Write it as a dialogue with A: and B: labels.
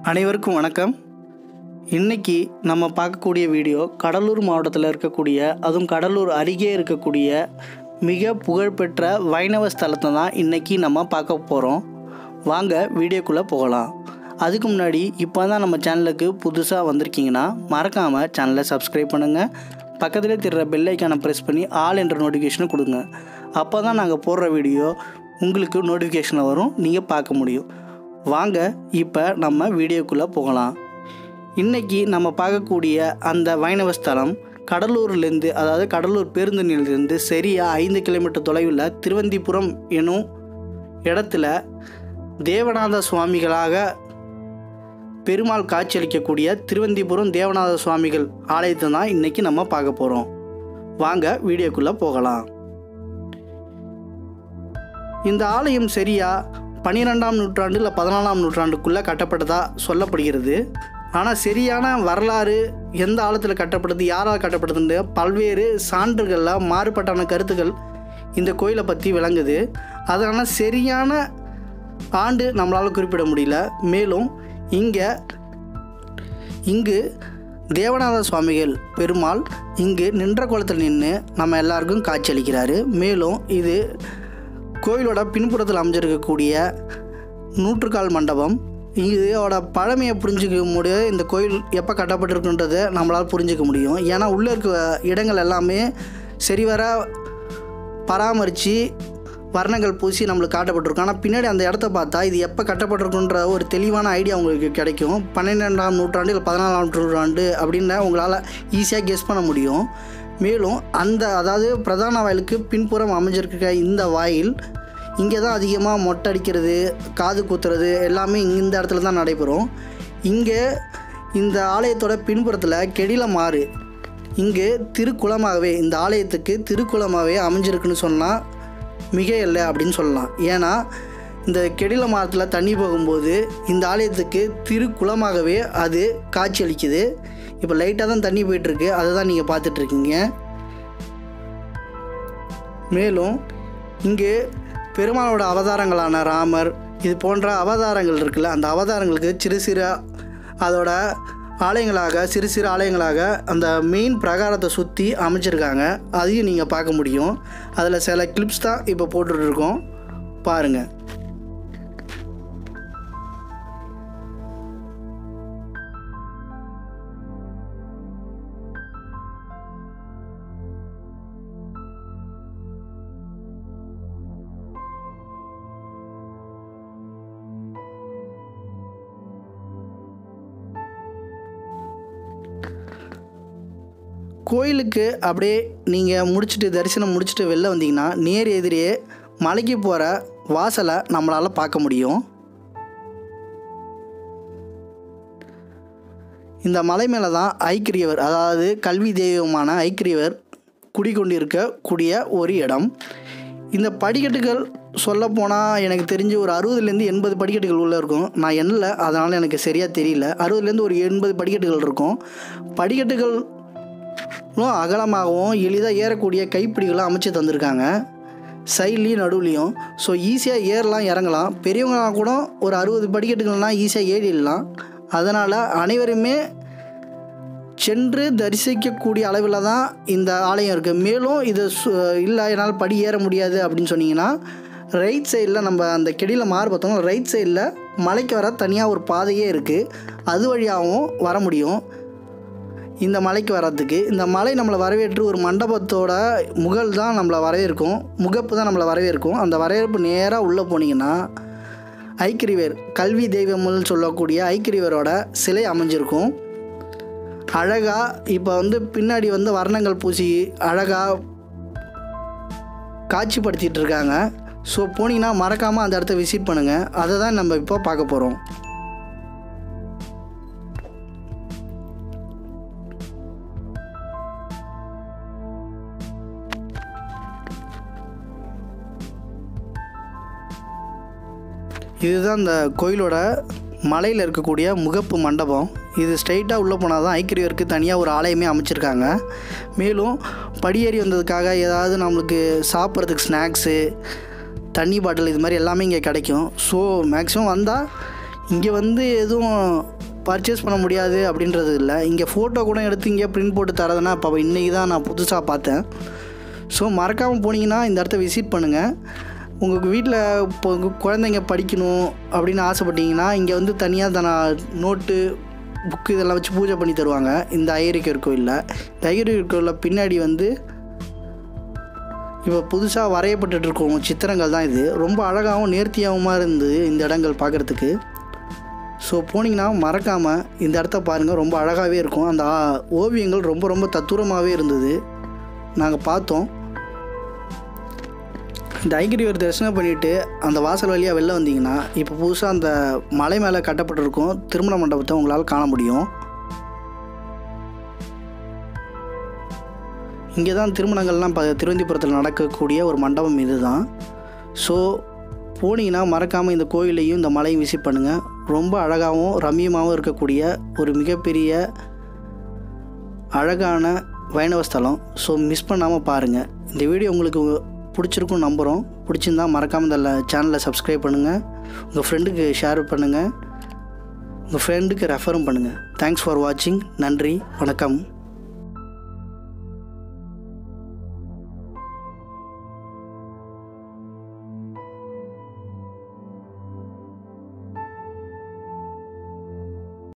A: அனைவருக்கும் வணக்கம் இன்னைக்கு நம்ம பார்க்கக்கூடிய வீடியோ கடலூர் மாவட்டத்தில் இருக்கக்கூடிய அதுவும் கடலூர் அருகே இருக்கக்கூடிய மிக புகழ்பெற்ற வைணவ ஸ்தலத்தை தான் இன்னைக்கு நம்ம பார்க்க போகிறோம் வாங்க வீடியோக்குள்ளே போகலாம் அதுக்கு முன்னாடி இப்போ தான் நம்ம சேனலுக்கு புதுசாக வந்திருக்கீங்கன்னா மறக்காமல் சேனலை சப்ஸ்கிரைப் பண்ணுங்கள் பக்கத்துலேயே தெரிகிற பெல் ஐக்கானை ப்ரெஸ் பண்ணி ஆல் என்ற நோட்டிஃபிகேஷனை கொடுங்க அப்போ தான் நாங்கள் போடுற வீடியோ உங்களுக்கு நோட்டிஃபிகேஷனில் வரும் நீங்கள் பார்க்க முடியும் வாங்க இப்போ நம்ம வீடியோக்குள்ளே போகலாம் இன்றைக்கி நம்ம பார்க்கக்கூடிய அந்த வைணவ ஸ்தலம் கடலூர்லேருந்து அதாவது கடலூர் பேருந்து நிலையத்திலிருந்து சரியாக ஐந்து கிலோமீட்டர் தொலைவில் திருவந்திபுரம் எனும் இடத்துல தேவநாத சுவாமிகளாக பெருமாள் காட்சியளிக்கக்கூடிய திருவந்திபுரம் தேவநாத சுவாமிகள் ஆலயத்தை தான் இன்றைக்கி நம்ம பார்க்க போகிறோம் வாங்க வீடியோக்குள்ளே போகலாம் இந்த ஆலயம் சரியா பன்னிரெண்டாம் நூற்றாண்டு இல்லை பதினாலாம் நூற்றாண்டுக்குள்ளே கட்டப்பட்டதா சொல்லப்படுகிறது ஆனால் சரியான வரலாறு எந்த ஆழத்தில் கட்டப்பட்டது யாரால் கட்டப்பட்டதுன்னு பல்வேறு சான்றுகளில் மாறுபட்டான கருத்துக்கள் இந்த கோயிலை பற்றி விளங்குது அதனால் சரியான ஆண்டு நம்மளால் குறிப்பிட முடியல மேலும் இங்கே இங்கு தேவநாத சுவாமிகள் பெருமாள் இங்கு நின்ற குளத்தில் நின்று நம்ம எல்லாருக்கும் காட்சியளிக்கிறாரு மேலும் இது கோயிலோட பின்புறத்தில் அமைஞ்சிருக்கக்கூடிய நூற்றுக்கால் மண்டபம் இதோட பழமையை புரிஞ்சுக்க முடியும் இந்த கோயில் எப்போ கட்டப்பட்டிருக்குன்றதை நம்மளால் புரிஞ்சுக்க முடியும் ஏன்னா உள்ளே இருக்க இடங்கள் எல்லாமே சரிவர பராமரித்து வர்ணங்கள் பூசி நம்மளுக்கு காட்டப்பட்டிருக்கும் ஆனால் பின்னாடி அந்த இடத்த பார்த்தா இது எப்போ கட்டப்பட்டிருக்குன்ற ஒரு தெளிவான ஐடியா உங்களுக்கு கிடைக்கும் பன்னிரெண்டாம் நூற்றாண்டு இல்லை பதினாலாம் நூற்றாண்டு அப்படின்னு உங்களால் ஈஸியாக கெஸ் பண்ண முடியும் மேலும் அந்த அதாவது பிரதான வாயிலுக்கு பின்புறம் அமைஞ்சிருக்க இந்த வாயில் இங்கே தான் அதிகமாக மொட்டை அடிக்கிறது காது குத்துறது எல்லாமே இந்த இடத்துல தான் நடைபெறும் இங்கே இந்த ஆலயத்தோட பின்புறத்தில் கெடில மாறு இங்கு திருக்குளமாகவே இந்த ஆலயத்துக்கு திருக்குளமாகவே அமைஞ்சிருக்குன்னு சொன்னால் மிக இல்லை அப்படின்னு சொல்லலாம் ஏன்னா இந்த கெடில மரத்தில் தண்ணி போகும்போது இந்த ஆலயத்துக்கு திருக்குளமாகவே அது காட்சியளிக்குது இப்போ லைட்டாக தான் தண்ணி போயிட்டுருக்கு அதை தான் நீங்கள் பார்த்துட்ருக்கீங்க மேலும் இங்கு பெருமாளோட அவதாரங்களான ராமர் இது போன்ற அவதாரங்கள் இருக்குல்ல அந்த அவதாரங்களுக்கு சிறு சிறு அதோட ஆலயங்களாக சிறு சிறு ஆலயங்களாக அந்த மெயின் பிரகாரத்தை சுற்றி அமைச்சிருக்காங்க அதையும் நீங்கள் பார்க்க முடியும் அதில் சில கிளிப்ஸ் தான் இப்போ போட்டுட்ருக்கோம் பாருங்கள் கோயிலுக்கு அப்படியே நீங்கள் முடிச்சுட்டு தரிசனம் முடிச்சுட்டு வெளில வந்தீங்கன்னா நேர் எதிரே மலைக்கு போகிற வாசலை நம்மளால் பார்க்க முடியும் இந்த மலை மேலே தான் ஐக்கிரியவர் அதாவது கல்வி தெய்வமான ஐக்கிரியவர் குடிக்கொண்டிருக்கக்கூடிய ஒரு இடம் இந்த படிக்கட்டுகள் சொல்லப்போனால் எனக்கு தெரிஞ்சு ஒரு அறுபதுலேருந்து எண்பது படிக்கட்டுகள் உள்ளே இருக்கும் நான் எண்ணல அதனால் எனக்கு சரியாக தெரியல அறுபதுலேருந்து ஒரு எண்பது படிக்கட்டுகள் இருக்கும் படிக்கட்டுகள் இன்னும் அகலமாகவும் எளிதாக ஏறக்கூடிய கைப்பிடிகளும் அமைச்சு தந்திருக்காங்க சைட்லேயும் நடுவுலையும் ஸோ ஈஸியாக ஏறலாம் இறங்கலாம் பெரியவங்களாம் கூட ஒரு அறுபது படிக்கட்டுகள்னால் ஈஸியாக ஏறிடலாம் அதனால் அனைவருமே சென்று தரிசிக்கக்கூடிய அளவில் தான் இந்த ஆலயம் இருக்குது மேலும் இது இல்லை என்னால் படி ஏற முடியாது அப்படின்னு சொன்னீங்கன்னா ரைட் சைடில் நம்ம அந்த கெடியில் மாறு பார்த்தோம் ரைட் சைடில் மலைக்கு வர தனியாக ஒரு பாதையே இருக்குது அது வழியாகவும் வர முடியும் இந்த மலைக்கு வர்றதுக்கு இந்த மலை நம்மளை வரவேற்று ஒரு மண்டபத்தோட முகல் தான் நம்மளை வரவேற்கும் முகப்பு தான் நம்மளை வரவேற்கும் அந்த வரவேற்பு நேராக உள்ளே போனீங்கன்னா ஐக்கிரிவேர் கல்வி தெய்வம்னு சொல்லக்கூடிய ஐக்கிரிவரோட சிலை அமைஞ்சிருக்கும் அழகாக இப்போ வந்து பின்னாடி வந்து வர்ணங்கள் பூசி அழகாக காட்சிப்படுத்திட்டு இருக்காங்க ஸோ போனீங்கன்னா மறக்காமல் அந்த இடத்த விசிட் பண்ணுங்கள் அதை தான் நம்ம இப்போ பார்க்க போகிறோம் இதுதான் இந்த கோயிலோட மலையில் இருக்கக்கூடிய முகப்பு மண்டபம் இது ஸ்ட்ரைட்டாக உள்ளே போனால் தான் ஐக்கிரியருக்கு தனியாக ஒரு ஆலயமே அமைச்சிருக்காங்க மேலும் படியேறி வந்ததுக்காக ஏதாவது நம்மளுக்கு சாப்பிட்றதுக்கு ஸ்நாக்ஸு தண்ணி பாட்டில் இது மாதிரி எல்லாமே இங்கே கிடைக்கும் ஸோ மேக்ஸிமம் வந்தால் இங்கே வந்து எதுவும் பர்ச்சேஸ் பண்ண முடியாது அப்படின்றது இல்லை இங்கே ஃபோட்டோ கூட எடுத்து இங்கே பிரிண்ட் போட்டு தரதுன்னா இப்போ இன்றைக்கி தான் நான் புதுசாக பார்த்தேன் ஸோ மறக்காமல் போனீங்கன்னா இந்த இடத்த விசிட் பண்ணுங்கள் உங்களுக்கு வீட்டில் இப்போ உங்க குழந்தைங்க படிக்கணும் அப்படின்னு ஆசைப்பட்டீங்கன்னா இங்கே வந்து தனியாக தான நோட்டு புக்கு இதெல்லாம் வச்சு பூஜை பண்ணி தருவாங்க இந்த ஐயரிக்கர் கோயிலில் இந்த ஐயரிக்கர் கோயிலில் பின்னாடி வந்து இப்போ புதுசாக வரையப்பட்டுட்டு இருக்கும் சித்திரங்கள் தான் இது ரொம்ப அழகாகவும் நேர்த்தியாகவும் இருந்தது இந்த இடங்கள் பார்க்குறதுக்கு ஸோ போனீங்கன்னா மறக்காமல் இந்த இடத்த பாருங்கள் ரொம்ப அழகாகவே இருக்கும் அந்த ஆ, ஓவியங்கள் ரொம்ப ரொம்ப தத்துரமாகவே இருந்தது நாங்கள் பார்த்தோம் இந்த ஐகிரிவர் தரிசனம் பண்ணிவிட்டு அந்த வாசல் வழியாக வெளில வந்தீங்கன்னா இப்போ புதுசாக அந்த மலை மேலே கட்டப்பட்டிருக்கும் திருமண மண்டபத்தை உங்களால் காண முடியும் இங்கே தான் திருமணங்கள்லாம் இப்போ திருவந்திபுரத்தில் நடக்கக்கூடிய ஒரு மண்டபம் இது தான் ஸோ போனீங்கன்னா மறக்காமல் இந்த கோயிலையும் இந்த மலையும் விசிட் பண்ணுங்கள் ரொம்ப அழகாகவும் ரம்மியமாகவும் இருக்கக்கூடிய ஒரு மிகப்பெரிய அழகான வைணவ ஸ்தலம் ஸோ மிஸ் பண்ணாமல் பாருங்கள் இந்த வீடியோ உங்களுக்கு பிடிச்சிருக்கும் நம்புகிறோம் பிடிச்சிருந்தா மறக்காமல் இந்த சேனலை சப்ஸ்கிரைப் பண்ணுங்கள் உங்கள் ஃப்ரெண்டுக்கு ஷேர் பண்ணுங்கள் உங்கள் ஃப்ரெண்டுக்கு ரெஃபரும் பண்ணுங்கள் தேங்க்ஸ் ஃபார் வாட்சிங் நன்றி வணக்கம்